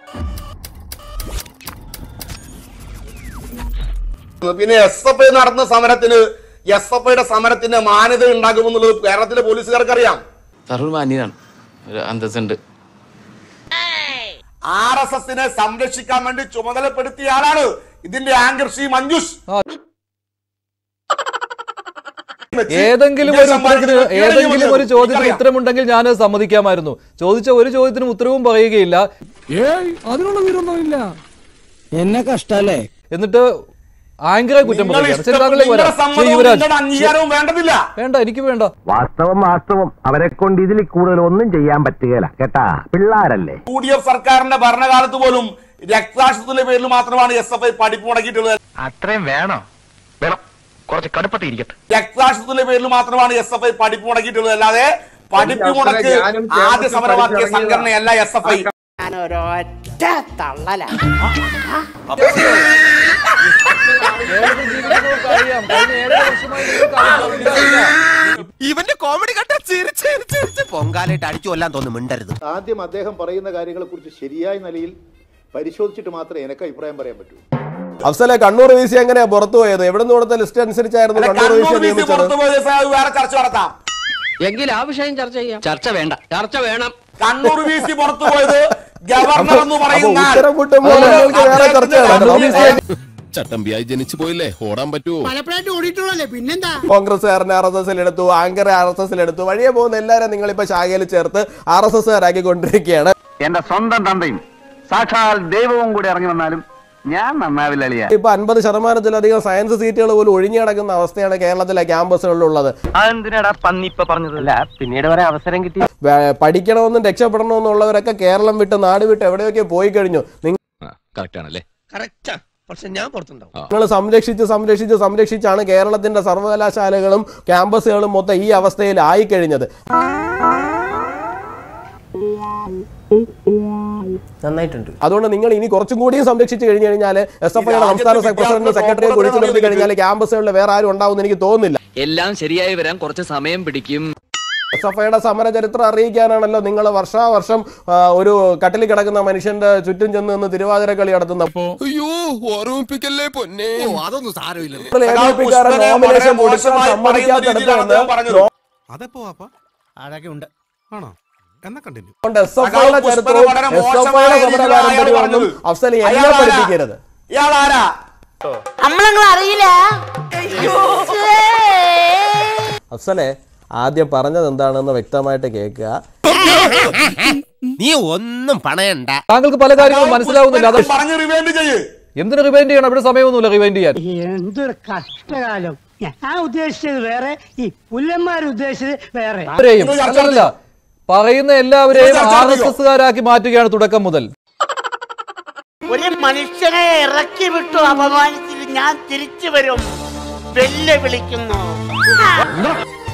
പിന്നെ S F I നടന്ന സമരത്തിന് എസ് എഫ് ഐയുടെ സമരത്തിന് മാന്യത ഉണ്ടാകുമെന്നുള്ളത് കേരളത്തിലെ പോലീസുകാർക്ക് അറിയാം തരൂർ മാന്യനാണ് ഒരു അന്തസ്സുണ്ട് ആർ എസ് എസിനെ സംരക്ഷിക്കാൻ വേണ്ടി ചുമതലപ്പെടുത്തിയ ആളാണ് ഇതിന്റെ ആങ്കർ ശ്രീ മഞ്ജുഷ് ഏതെങ്കിലും ഒരു ഉത്തരത്തിന് ഏതെങ്കിലും ഒരു ചോദ്യത്തിന് ഉത്തരമുണ്ടെങ്കിൽ ഞാൻ സമ്മതിക്കാമായിരുന്നു ചോദിച്ച ഒരു ചോദ്യത്തിനും ഉത്തരവും പറയുകയില്ല ഏയ് അതിനുള്ള വിവരമൊന്നുമില്ല എന്നെ കഷ്ടല്ലേ എന്നിട്ട് ആങ്കറെ കുറ്റം നിങ്ങൾ പറയുകയാണ് ശരി ഇഷ്ടപ്പെട്ട താങ്കളിലേക്ക് നിങ്ങളുടെ വരാം ശ്രീ സമ്മതവും യുവരാജ് നിങ്ങളുടെ അംഗീകാരവും വേണ്ടതില്ല വേണ്ട എനിക്ക് വേണ്ട വാസ്തവം വാസ്തവം അവരെ കൊണ്ട് ഇതിൽ കൂടുതൽ ഒന്നും ചെയ്യാൻ പറ്റുകയില്ല കേട്ടാ പിള്ളാരല്ലേ യു ഡി എഫ് സർക്കാരിന്റെ ഭരണകാലത്ത് പോലും രക്താശ്വത്തിന്റെ പേരിൽ മാത്രമാണ് എസ് എഫ് ഐ പഠിപ്പ് മുടക്കിയിട്ടുള്ളത് അത്രയും വേണോ വേണം കുറച്ച് കടുപ്പത്തിൽ ഇരിക്കട്ടെ രക്താശ്വത്തിന്റെ പേരിൽ മാത്രമാണ് എസ് എഫ് ഐ പഠിപ്പ് മുടക്കിയിട്ടുള്ളത് അല്ലാതെ പഠിപ്പ് മുടക്ക് ആദ്യ സമരമാക്കിയ സംഘടനയല്ല എസ് എഫ് ഐ ഞാനൊരൊറ്റ തള്ളല കേരളത്തിൽ ജീവിക്കുന്നവർക്ക് അറിയാം കഴിഞ്ഞ ഏഴര വർഷമായി നിങ്ങൾക്ക് അറിയില്ല. ഇവന്റെ കോമഡി കണ്ട ചിരിച്ച് ചിരിച്ച് ചിരിച്ച് പൊങ്കാലായിട്ട് അടിച്ചു കൊല്ലാൻ തോന്നുന്നു മിണ്ടരുത് ആദ്യം അദ്ദേഹം പറയുന്ന കാര്യങ്ങളെക്കുറിച്ച് ശരിയായ നിലയിൽ പരിശോധിച്ചിട്ട് മാത്രമേ എനിക്ക് അഭിപ്രായം പറയാൻ പറ്റൂ അഫ്സലെ കണ്ണൂർ വീസി എങ്ങനെയാ പുറത്തു പോയത് എവിടെ നിന്ന് കൊടുത്ത ലിസ്റ്റ് അനുസരിച്ചായിരുന്നു അല്ല, കണ്ണൂർ വീസി കണ്ണൂർ വീസി നിയമിച്ചത് പുറത്തു പോയ ദിവസം അത് വേറെ ചർച്ച നടത്താം എങ്കിൽ ആ വിഷയം ചർച്ച ചെയ്യാം ചർച്ച വേണ്ട ചർച്ച വേണം കണ്ണൂർ വീസി പുറത്തു പോയത് ഗവർണർ എന്ന് അപ്പൊ പറയുന്ന ആൾ. ഉത്തരം മുട്ടുമ്പോൾ അത് നിങ്ങൾക്ക് വേറെ ചർച്ച അദ്ദേഹത്തിന്റെ നടത്തണം. ചട്ടമ്പിയായി ജനിച്ചു പോയില്ലേ ഓടാൻ പറ്റുമോ പലപ്പോഴായിട്ട് ഓടിയിട്ടുള്ളല്ലേ പിന്നെന്താ കോൺഗ്രസ്സുകാരനെ ആർ എസ് എസിൽ എടുത്തു ആങ്കറെ ആർ എസ് എസിൽ എടുത്തു വഴിയെ പോകുന്ന എല്ലാവരും നിങ്ങൾ ഇപ്പൊ ശാഖയിൽ ചേർത്ത് ആർ എസ് എസ്സുകാരാക്കി കൊണ്ടിരിക്കുകയാണ് എന്റെ സ്വന്തം തന്തയും സാക്ഷാൽ ദൈവവും കൂടി ഇറങ്ങി വന്നാലും ഞാൻ നന്നാവില്ല അളിയ ഇപ്പൊ അൻപത് ശതമാനത്തിലധികം സയൻസ് സീറ്റുകൾ പോലും ഒഴിഞ്ഞു കിടക്കുന്ന അവസ്ഥയാണ് കേരളത്തിലെ ക്യാമ്പസുകളിലുള്ളത് അതെന്തിനാടാ പന്നി ഇപ്പൊ പറഞ്ഞത് അല്ല പിന്നീട് വരെ അവസരം കിട്ടി വേ- പഠിക്കണമെന്നും രക്ഷപ്പെടണമെന്നുള്ളവരൊക്കെ കേരളം വിട്ട് നാട് വിട്ട് എവിടെയൊക്കെ പോയി കഴിഞ്ഞു കറക്റ്റ് ആണല്ലേ കറക്റ്റാ പക്ഷെ ഞാൻ പുറത്തുണ്ടാവും നിങ്ങൾ സംരക്ഷിച്ച് സംരക്ഷിച്ച് സംരക്ഷിച്ചാണ് കേരളത്തിന്റെ സർവകലാശാലകളും ക്യാമ്പസുകളും മൊത്തം ഈ അവസ്ഥയിലായി കഴിഞ്ഞത് നന്നായിട്ടുണ്ട് അതുകൊണ്ട് നിങ്ങൾ ഇനി കുറച്ചും കൂടിയും സംരക്ഷിച്ച് കഴിഞ്ഞു കഴിഞ്ഞാൽ എസ് എഫ് ഐയുടെ സംസ്ഥാന രാജ്യത്തെ പ്രസിഡന്റ് സെക്രട്ടറിയെ വിദ്യാർത്ഥികൾ കുറിച്ച് നിർത്തി കഴിഞ്ഞാൽ ക്യാമ്പസുകളിൽ വേറെ ആരും ഉണ്ടാവുമെന്ന് എനിക്ക് തോന്നുന്നില്ല എല്ലാം ശരിയായി വരാൻ കുറച്ച് സമയം പിടിക്കും എസ് എഫ് ഐയുടെ സമര ചരിത്രം അറിയിക്കാനാണല്ലോ നിങ്ങൾ വർഷാവർഷം ആ, ഒരു കട്ടിൽ കിടക്കുന്ന മനുഷ്യന്റെ ചുറ്റും ചെന്ന് നിന്ന് തിരുവാതിര കളി നടത്തുന്ന അയ്യോ ഓർമ്മിപ്പിക്കല്ലേ പൊന്നെ അതൊന്നും സാരമില്ല ADP ക്കാരെ പുഷ്പനെ നോമിനേഷൻ വളരെ കൊടുക്കാൻ മോശമായി സമ്മതിക്കാത്തടത്ത് പറയുന്ന നിന്ന് രീതിയിലാണ് പറഞ്ഞത്. അതെപ്പോ വാപ്പ അതൊക്കെ ഉണ്ട് ആണോ എന്നാ കണ്ടിന്യൂ അതുകൊണ്ട് എസ് എഫ് സഖാവ് ഐയുടെ പുഷ്പനെ ചരിത്രവും വളരെ എസ് എഫ് മോശമായ ഐയുടെ സമര രീതിയിലാണ് അയാൾ പാരമ്പര്യമൊന്നും പറഞ്ഞത്. അഫ്സൽ എന്നെ അയാൾ ആരാ? പഠിപ്പിക്കരുത് ഇയാൾ ആരാ നമ്മളങ്ങൾ അറിയില്ല അഫ്സലെ ആദ്യം പറഞ്ഞത് എന്താണെന്ന് വ്യക്തമായിട്ട് കേൾക്കുക നീ ഒന്നും പണയണ്ട താങ്കൾക്ക് പല കാര്യങ്ങളും മനസ്സിലാവുന്നില്ല അത് പറഞ്ഞ് റിവൈൻഡ് ചെയ്യ് എന്തിനു റിവൈൻഡ് ചെയ്യണം ഇവിടെ സമയമൊന്നുമില്ല റിവൈൻഡ് ചെയ്യാൻ എന്തൊരു കഷ്ടകാലം ഞാൻ ഉദ്ദേശിച്ചത് വേറെ ഈ പുല്ലന്മാർ ഉദ്ദേശിച്ചത് വേറെ എല്ലാവരെയും ഇത് ചർച്ച അല്ലല്ല പറയുന്ന എല്ലാവരെയും ഇത് ചർച്ച ആർ എസ് എസ്സുകാരാക്കി മാറ്റുകയാണ് തുടക്കം മുതൽ ഒരു മനുഷ്യനെ ഇറക്കി വിട്ടു അപമാനിച്ചിട്ട് ഞാൻ തിരിച്ചു വരും വെല്ലുവിളിക്കുന്നു